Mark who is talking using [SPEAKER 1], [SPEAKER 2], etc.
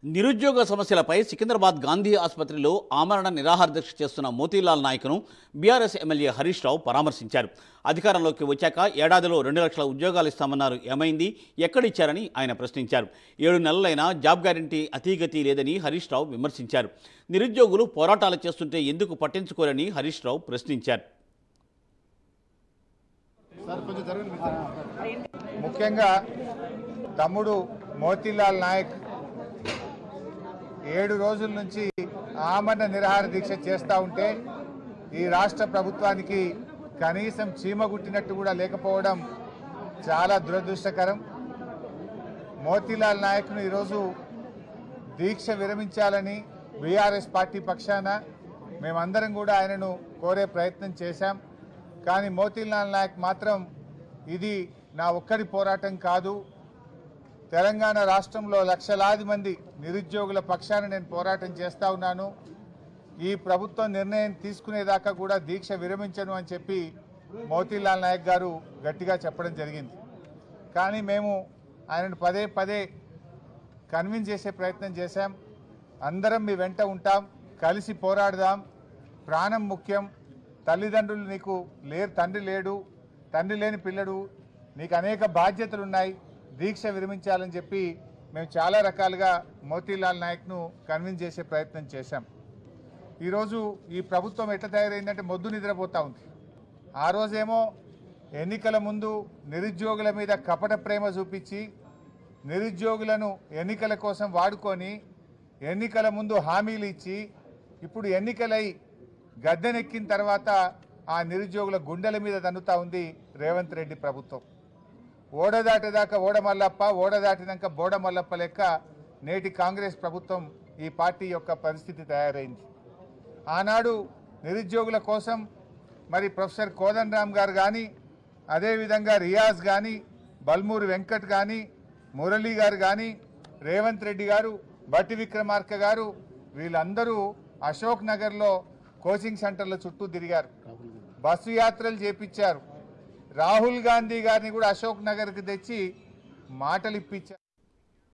[SPEAKER 1] నిరుద్యోగ సమస్యలపై సికింద్రాబాద్ గాంధీ ఆసుపత్రిలో ఆమరణ నిరాహార దీక్ష చేస్తున్న మోతీలాల్ నాయక్ను బీఆర్ఎస్ ఎమ్మెల్యే హరీష్ రావు పరామర్శించారు అధికారంలోకి వచ్చాక ఏడాదిలో రెండు లక్షల ఉద్యోగాలు ఇస్తామన్నారు ఏమైంది ఎక్కడిచ్చారని ఆయన ప్రశ్నించారు ఏడు నెలలైనా జాబ్ గ్యారంటీ అతీగతి లేదని హరీష్ రావు విమర్శించారు నిరుద్యోగులు పోరాటాలు చేస్తుంటే ఎందుకు పట్టించుకోరని హరీష్ రావు ప్రశ్నించారు
[SPEAKER 2] సార్ కొంచెం జరగండి మీరు. ముఖ్యంగా తమ్ముడు మోతీలాల్ నాయక్ ఏడు రోజుల నుంచి ఆమరణ నిరాహార దీక్ష చేస్తూ ఉంటే ఈ రాష్ట్ర ప్రభుత్వానికి కనీసం చీమ గుట్టినట్టు కూడా లేకపోవడం చాలా దురదృష్టకరం మోతీలాల్ నాయక్ను ఈరోజు దీక్ష విరమించాలని బీఆర్ఎస్ పార్టీ పక్షాన మేమందరం కూడా ఆయనను కోరే ప్రయత్నం చేశాం కానీ మోతీలాల్ నాయక్ మాత్రం ఇది నా ఒక్కడి పోరాటం కాదు తెలంగాణ రాష్ట్రంలో లక్షలాది మంది నిరుద్యోగుల పక్షాన నేను పోరాటం చేస్తా ఉన్నాను ఈ ప్రభుత్వం నిర్ణయం తీసుకునేదాకా కూడా దీక్ష విరమించను అని చెప్పి మోతీలాల్ నాయక్ గారు గట్టిగా చెప్పడం జరిగింది కానీ మేము ఆయనను పదే పదే కన్విన్స్ చేసే ప్రయత్నం చేశాం అందరం మీ వెంట ఉంటాం కలిసి పోరాడదాం ప్రాణం ముఖ్యం తల్లిదండ్రులు నీకు లేరు తండ్రి లేడు తండ్రి లేని పిల్లడు నీకు అనేక బాధ్యతలు ఉన్నాయి దీక్ష విరమించాలని చెప్పి మేము చాలా రకాలుగా మోతీలాల్ నాయక్ను కన్విన్స్ చేసే ప్రయత్నం చేశాం ఈరోజు ఈ ప్రభుత్వం ఎట్లా తయారైందంటే మొద్దు నిద్రపోతూ ఉంది ఆ రోజేమో ఎన్నికల ముందు నిరుద్యోగుల మీద కపట ప్రేమ చూపించి నిరుద్యోగులను ఎన్నికల కోసం వాడుకొని ఎన్నికల ముందు హామీలు ఇచ్చి ఇప్పుడు ఎన్నికలై గద్దెనెక్కిన తర్వాత ఆ నిరుద్యోగుల గుండెల మీద తన్నుతా ఉంది రేవంత్ రెడ్డి ప్రభుత్వం ఓడదాటేదాకా ఓడమల్లప్ప ఓడదాటినాక బోడమల్లప్ప లెక్క నేటి కాంగ్రెస్ ప్రభుత్వం ఈ పార్టీ యొక్క పరిస్థితి తయారైంది ఆనాడు నిరుద్యోగుల కోసం మరి ప్రొఫెసర్ కోదండ రామ్ గారు కానీ అదేవిధంగా రియాజ్ కానీ బల్మూరి వెంకట్ కానీ మురళీ గారు కానీ రేవంత్ రెడ్డి గారు బట్టి విక్రమార్క గారు వీళ్ళందరూ అశోక్ నగర్లో కోచింగ్ సెంటర్ల చుట్టూ తిరిగారు బస్సు యాత్రలు చేపించారు రాహుల్ గాంధీ గారిని కూడా అశోక్ నగర్కి తెచ్చి మాటలు ఇప్పించారు